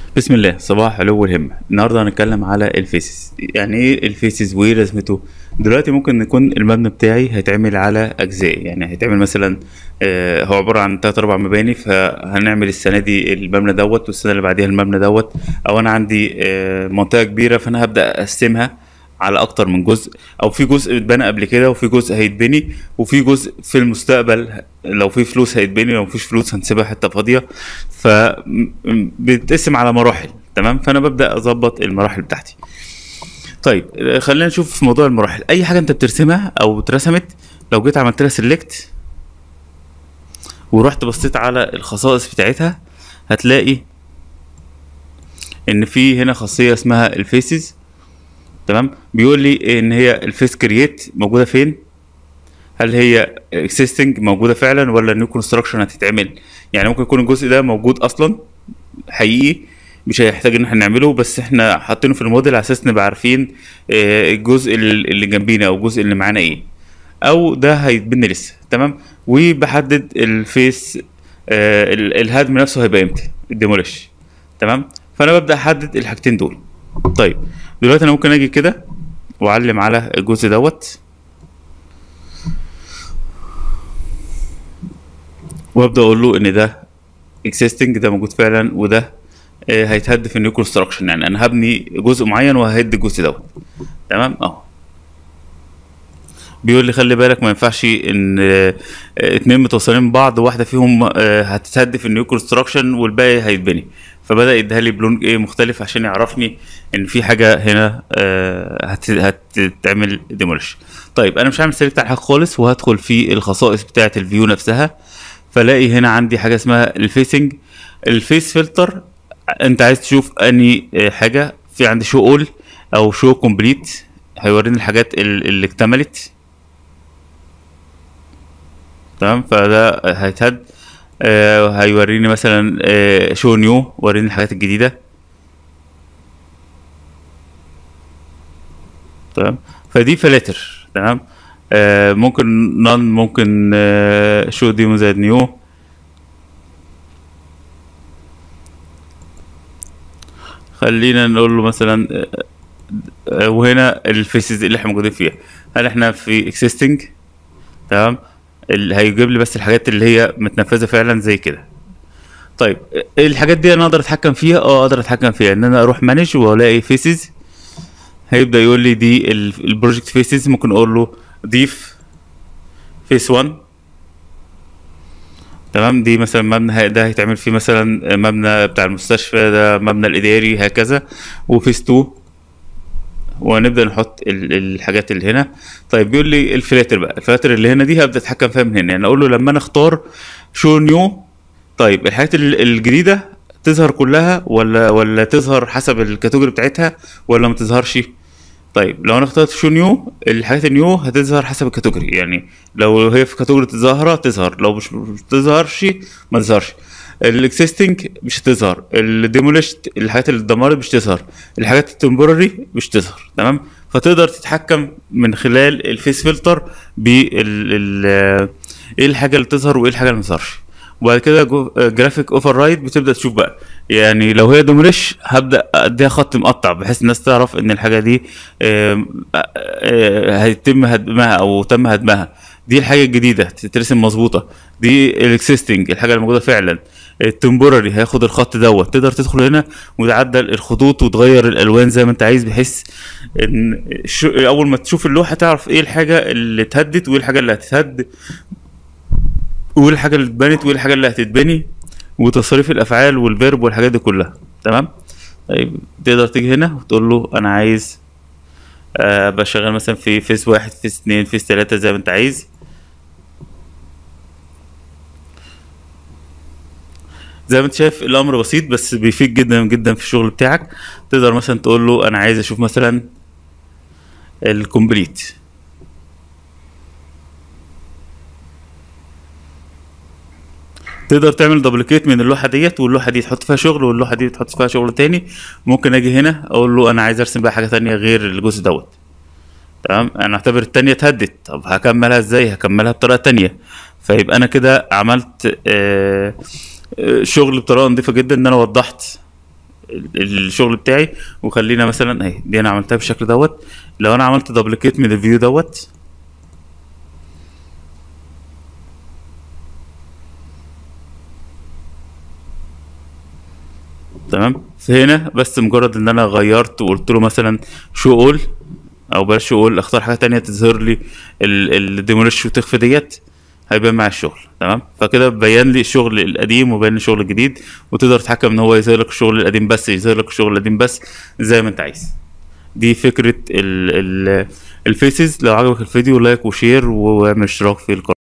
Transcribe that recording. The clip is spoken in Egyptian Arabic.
بسم الله صباح علو الهمة النهاردة هنتكلم على الفيسز يعني ايه الفيسز وايه لازمته دلوقتي ممكن يكون المبنى بتاعي هيتعمل على اجزاء يعني هيتعمل مثلا آه، هو عبارة عن تلات اربع مباني فهنعمل السنة دي المبنى دوت والسنة اللي بعديها المبنى دوت او انا عندي آه، منطقة كبيرة فانا هبدأ اقسمها على اكتر من جزء او في جزء اتبنى قبل كده وفي جزء هيتبني وفي جزء في المستقبل لو في فلوس هيتبني لو مفيش فلوس هنسيبها حته فاضيه فبتقسم على مراحل تمام فانا ببدا اظبط المراحل بتاعتي طيب آه، خلينا نشوف في موضوع المراحل اي حاجه انت بترسمها او اترسمت لو جيت عملت لها سيلكت ورحت بصيت على الخصائص بتاعتها هتلاقي ان في هنا خاصيه اسمها الفيسز تمام بيقول لي ان هي الفيس كرييت موجوده فين هل هي اكسيستنج موجوده فعلا ولا نيو كونستراكشن هتتعمل يعني ممكن يكون الجزء ده موجود اصلا حقيقي مش هيحتاج ان احنا نعمله بس احنا حاطينه في الموديل على اساس نبقى عارفين آه، الجزء اللي اللي جنبينا او الجزء اللي معانا ايه او ده هيتبني لسه تمام وبحدد الفيس آه، ال- الهدم نفسه هيبقى امتى الديموليش تمام فانا ببدا احدد الحاجتين دول طيب دلوقتي انا ممكن اجي كده واعلم على الجزء دوت وابدا اقول له ان ده اكزيستنج ده موجود فعلا وده آه، هيتهد في النيو كونستراكشن يعني انا هبني جزء معين وههد الجزء دوت تمام اهو بيقول لي خلي بالك ما ينفعش ان آه، آه، اتنين متوصلين ببعض واحده فيهم آه، هتتهد في النيو كونستراكشن والباقي هيتبني فبدا يديها لي بلون ايه مختلف عشان يعرفني ان في حاجه هنا آه، هت- هتتعمل ديمولش طيب انا مش هعمل سيلكت على حاجه خالص وهدخل في الخصائص بتاعه الفيو نفسها فلاقي هنا عندي حاجه اسمها الفيسنج الفيس فلتر انت عايز تشوف اني آه، حاجه في عندي شو اول او شو كومبليت هيوريني الحاجات ال- اللي اكتملت تمام فده هيتهد آه هيوريني مثلا آه شو نيو وريني الحاجات الجديده تمام فدي فلاتر تمام آه ممكن نون ممكن آه شو ديمو زائد نيو خلينا نقول له مثلا آه، آه، وهنا الفيسز اللي احنا موجودين فيها هل احنا في اكسيستنج تمام اللي هيجيب لي بس الحاجات اللي هي متنفذه فعلا زي كده طيب إيه الحاجات دي انا اقدر اتحكم فيها اه اقدر اتحكم فيها ان انا اروح مانج والاقي فيسز هيبدا يقول لي دي ال- البروجكت فيسز ممكن اقول له ضيف فيس 1 تمام دي مثلا مبنى هي- ده هيتعمل فيه مثلا مبنى بتاع المستشفى ده مبنى الاداري هكذا وفيس 2 ونبدا نحط ال- الحاجات اللي هنا طيب بيقول لي الفلاتر بقى الفلاتر اللي هنا دي هبدا اتحكم فيها من هنا يعني اقول له لما انا اختار شو نيو طيب الحاجات ال- الجديده تظهر كلها ولا ولا تظهر حسب الكاتيجوري بتاعتها ولا ما تظهرش طيب لو انا اخترت شو نيو الحاجات النيو هتظهر حسب الكاتيجوري يعني لو هي في كاتيجوري ظاهره تظهر لو مش مش تظهرش ما تظهرش الاكسيستنج مش هتظهر الديموليشت الحاجات اللي اتدمرت مش تظهر الحاجات التمبوراري مش تظهر تمام فتقدر تتحكم من خلال الفيس فلتر بال ال- ايه الحاجه اللي تظهر وايه الحاجه اللي ما تظهرش وبعد كده جرافيك اوفر رايد بتبدا تشوف بقى يعني لو هي دومريش هبدا اديها خط مقطع بحيث الناس تعرف ان الحاجه دي آم، آه، آه، هيتم هدمها او تم هدمها دي الحاجه الجديده تترسم مظبوطه دي الاكسيستنج الحاجه اللي موجوده فعلا التمبوراري هياخد الخط دوت تقدر تدخل هنا وتعدل الخطوط وتغير الالوان زي ما انت عايز بحيث ان شو اول ما تشوف اللوحه تعرف ايه الحاجه اللي اتهدت وايه الحاجه اللي هتتهد وايه الحاجه اللي اتبنت وايه الحاجه اللي هتتبني وتصريف الافعال والفيرب والحاجات دي كلها تمام طيب تقدر تيجي هنا وتقول له انا عايز آه، ابقى شغال مثلا في فيس واحد فيس اتنين فيس تلاتة زي ما انت عايز زي ما انت شايف الامر بسيط بس بيفيد جدا جدا في الشغل بتاعك تقدر مثلا تقول له انا عايز اشوف مثلا الكومبليت تقدر تعمل دبليكيت من اللوحه ديت واللوحه دي تحط فيها شغل واللوحه دي تحط فيها شغل تاني ممكن اجي هنا اقول له انا عايز ارسم بقى حاجه تانية غير الجزء دوت تمام انا اعتبر التانية اتهدت طب هكملها ازاي هكملها بطريقه تانية فيبقى انا كده عملت آه، آه، شغل بطريقه نظيفه جدا ان انا وضحت ال- الشغل بتاعي وخلينا مثلا اهي دي انا عملتها بالشكل دوت لو انا عملت دبليكيت من الفيو دوت تمام فهنا بس مجرد ان انا غيرت وقلت له مثلا شو اول او بلاش شو اول اختار حاجه تانية تظهر لي الديموليش وتخفي ديت هيبان مع الشغل تمام فكده بين لي الشغل القديم وبين لي الشغل الجديد وتقدر تتحكم ان هو يظهر لك الشغل القديم بس يظهر لك الشغل القديم بس زي ما انت عايز دي فكره ال ال الفيسز لو عجبك الفيديو لايك وشير واعمل اشتراك في القناه